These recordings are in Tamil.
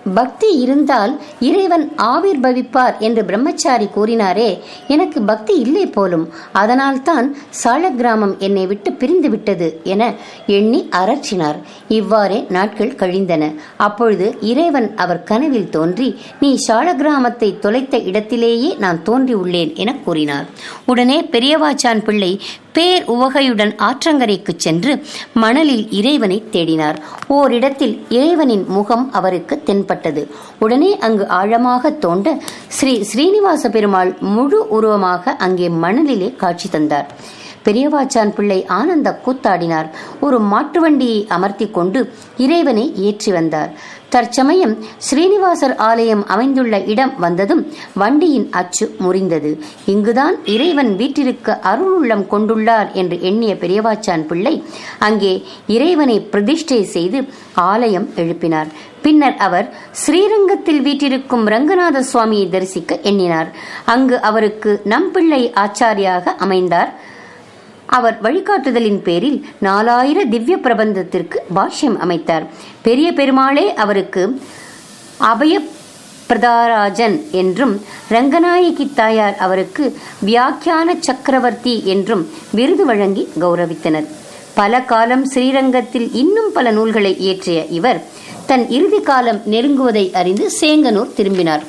பக்தி இருந்தால் இறைவன் ஆவிர்பவிப்பார் என்று பிரம்மச்சாரி கூறினாரே எனக்கு பக்தி இல்லை போலும் அதனால்தான் சால கிராமம் என்னை விட்டு பிரிந்து விட்டது என எண்ணி அரற்றினார் இவ்வாறே நாட்கள் கழிந்தன அப்பொழுது இறைவன் அவர் கனவில் தோன்றி நீ சால கிராமத்தை தொலைத்த இடத்திலேயே நான் தோன்றி உள்ளேன் என கூறினார் உடனே பெரியவாச்சான் பிள்ளை பேர் உவகையுடன் ஆற்றங்கரைக்கு சென்று மணலில் இறைவனை தேடினார் ஓரிடத்தில் இறைவனின் முகம் அவருக்கு தென்பட்டது உடனே அங்கு ஆழமாக தோண்ட ஸ்ரீ ஸ்ரீனிவாச பெருமாள் முழு உருவமாக அங்கே மணலிலே காட்சி தந்தார் பெரியவாச்சான் பிள்ளை ஆனந்த கூத்தாடினார் ஒரு மாட்டு வண்டியை அமர்த்தி கொண்டு இறைவனை ஏற்றி வந்தார் தற்சமயம் ஸ்ரீனிவாசர் ஆலயம் அமைந்துள்ள இடம் வந்ததும் வண்டியின் அச்சு முறிந்தது இங்குதான் இறைவன் வீட்டிற்கு அருளுள்ளம் கொண்டுள்ளார் என்று எண்ணிய பெரியவாச்சான் பிள்ளை அங்கே இறைவனை பிரதிஷ்டை செய்து ஆலயம் எழுப்பினார் பின்னர் அவர் ஸ்ரீரங்கத்தில் வீற்றிருக்கும் ரங்கநாத சுவாமியை தரிசிக்க எண்ணினார் அங்கு அவருக்கு நம்பிள்ளை ஆச்சாரியாக அமைந்தார் அவர் வழிகாட்டுதலின் பேரில் நாலாயிர திவ்ய பிரபந்தத்திற்கு பாஷ்யம் அமைத்தார் பெரிய பெருமாளே அவருக்கு அபய பிரதாராஜன் என்றும் ரங்கநாயகி தாயார் அவருக்கு வியாக்கியான சக்கரவர்த்தி என்றும் விருது வழங்கி கௌரவித்தனர் பல காலம் ஸ்ரீரங்கத்தில் இன்னும் பல நூல்களை இயற்றிய இவர் தன் இறுதி காலம் நெருங்குவதை அறிந்து சேங்கனூர் திரும்பினார்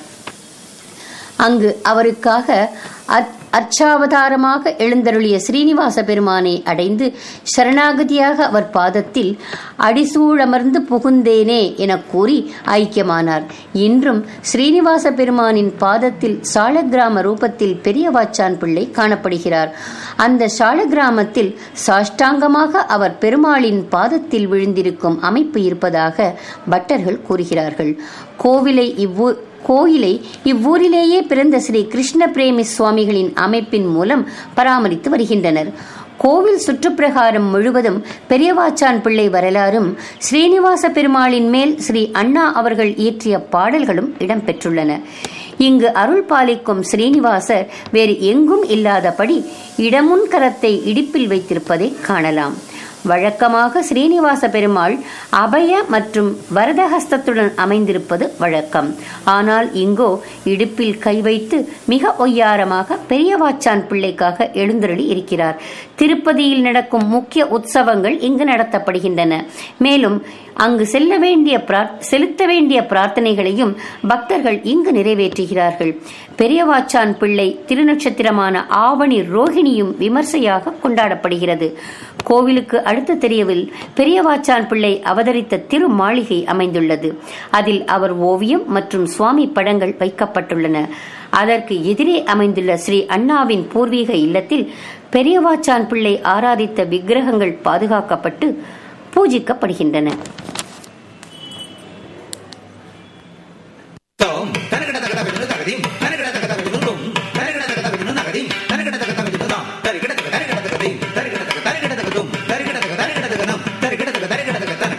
அங்கு அவருக்காக அர்ச்சாவதாரமாக எழுந்தருளிய ஸ்ரீனிவாச பெருமானை அடைந்து சரணாகதியாக அவர் பாதத்தில் அடிசூழமர்ந்து புகுந்தேனே என கூறி ஐக்கியமானார் இன்றும் ஸ்ரீனிவாச பெருமானின் பாதத்தில் சாலக்கிராம ரூபத்தில் பெரியவாச்சான் பிள்ளை காணப்படுகிறார் அந்த சாலக்கிராமத்தில் சாஷ்டாங்கமாக அவர் பெருமாளின் பாதத்தில் விழுந்திருக்கும் அமைப்பு இருப்பதாக பட்டர்கள் கூறுகிறார்கள் கோவிலை இவ்வூ கோயிலை இவ்வூரிலேயே பிறந்த ஸ்ரீ கிருஷ்ண பிரேமி சுவாமிகளின் அமைப்பின் மூலம் பராமரித்து வருகின்றனர் கோவில் சுற்றுப்பிரகாரம் முழுவதும் பெரியவாச்சான் பிள்ளை வரலாறும் ஸ்ரீனிவாச பெருமாளின் மேல் ஸ்ரீ அண்ணா அவர்கள் இயற்றிய பாடல்களும் இடம்பெற்றுள்ளன இங்கு அருள் பாலிக்கும் ஸ்ரீனிவாசர் வேறு எங்கும் இல்லாதபடி இடமுன் கரத்தை இடிப்பில் வைத்திருப்பதை காணலாம் வழக்கமாக ஸ்ரீனிவாச பெருமாள் அபய மற்றும் வரதஹஸ்தத்துடன் அமைந்திருப்பது வழக்கம் ஆனால் இங்கோ இடுப்பில் கை வைத்து மிக ஒய்யாரமாக பெரியவாச்சான் பிள்ளைக்காக எழுந்தருளி இருக்கிறார் திருப்பதியில் நடக்கும் முக்கிய உற்சவங்கள் இங்கு நடத்தப்படுகின்றன மேலும் அங்கு செல்ல வேண்டிய செலுத்த வேண்டிய பிரார்த்தனைகளையும் பக்தர்கள் இங்கு நிறைவேற்றுகிறார்கள் பெரியவாச்சான் பிள்ளை திருநட்சத்திரமான ஆவணி ரோஹிணியும் விமர்சையாக கொண்டாடப்படுகிறது கோவிலுக்கு அடுத்த தெரியவில் பெரியவாச்சான் பிள்ளை அவதரித்த திரு மாளிகை அமைந்துள்ளது அதில் அவர் ஓவியம் மற்றும் சுவாமி படங்கள் வைக்கப்பட்டுள்ளன அதற்கு எதிரே அமைந்துள்ள ஸ்ரீ அண்ணாவின் பூர்வீக இல்லத்தில் பெரியவாச்சான் பிள்ளை ஆராதித்த விக்கிரகங்கள் பாதுகாக்கப்பட்டு பூஜிக்கப்படுகின்றன